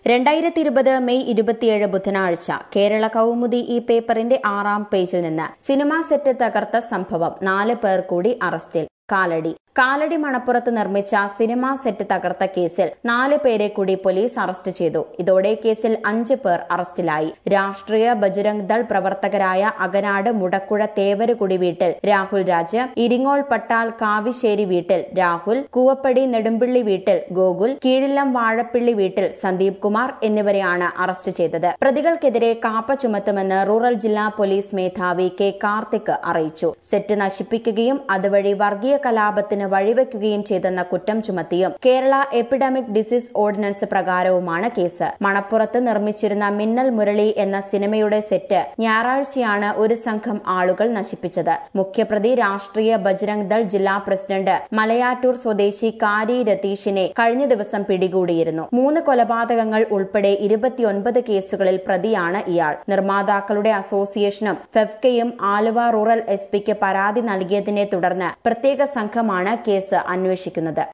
രണ്ടായിരത്തി ഇരുപത് മെയ് ഇരുപത്തിയേഴ് ബുധനാഴ്ച കേരള കൗമുദി ഈ പേപ്പറിന്റെ ആറാം പേജിൽ നിന്ന് സിനിമാ സെറ്റ് തകർത്ത സംഭവം നാല് പേർ കൂടി അറസ്റ്റിൽ കാലടി കാലടി മണപ്പുറത്ത് നിർമ്മിച്ച സിനിമാ സെറ്റ് തകർത്ത കേസിൽ നാല് പേരെ കൂടി പോലീസ് അറസ്റ്റ് ചെയ്തു ഇതോടെ കേസിൽ അഞ്ച് പേർ അറസ്റ്റിലായി രാഷ്ട്രീയ ബജരംഗ് ദൾ പ്രവർത്തകരായ അകനാട് മുടക്കുഴ തേവരുകുടി വീട്ടിൽ രാഹുൽ രാജ് ഇരിങ്ങോൾ പട്ടാൽ കാവിശ്ശേരി വീട്ടിൽ രാഹുൽ കൂവപ്പടി നെടുമ്പിള്ളി വീട്ടിൽ ഗോകുൽ കീഴില്ലം വാഴപ്പിള്ളി വീട്ടിൽ സന്ദീപ് കുമാർ എന്നിവരെയാണ് അറസ്റ്റ് ചെയ്തത് പ്രതികൾക്കെതിരെ കാപ്പ ചുമത്തുമെന്ന് റൂറൽ ജില്ലാ പോലീസ് മേധാവി കെ കാർത്തിക് അറിയിച്ചു സെറ്റ് നശിപ്പിക്കുകയും അതുവഴി വർഗീയ കലാപത്തിന് വഴിവെക്കുകയും ചെയ്തെന്ന കുറ്റം ചുമത്തിയും കേരള എപ്പിഡമിക് ഡിസീസ് ഓർഡിനൻസ് പ്രകാരവുമാണ് കേസ് മണപ്പുറത്ത് നിർമ്മിച്ചിരുന്ന മിന്നൽ മുരളി എന്ന സിനിമയുടെ സെറ്റ് ഞായറാഴ്ചയാണ് ഒരു സംഘം ആളുകൾ നശിപ്പിച്ചത് മുഖ്യപ്രതി രാഷ്ട്രീയ ബജ്രംഗ് ദൾ ജില്ലാ പ്രസിഡന്റ് മലയാറ്റൂർ സ്വദേശി കാരി രതീഷിനെ കഴിഞ്ഞ ദിവസം പിടികൂടിയിരുന്നു മൂന്ന് കൊലപാതകങ്ങൾ ഉൾപ്പെടെ ഇരുപത്തിയൊൻപത് കേസുകളിൽ പ്രതിയാണ് ഇയാൾ നിർമ്മാതാക്കളുടെ അസോസിയേഷനും ഫെഫ്കയും ആലുവ റൂറൽ എസ് പിക്ക് പരാതി നൽകിയതിനെ തുടർന്ന് പ്രത്യേക സംഘമാണ് കേസ് അന്വേഷിക്കുന്നത്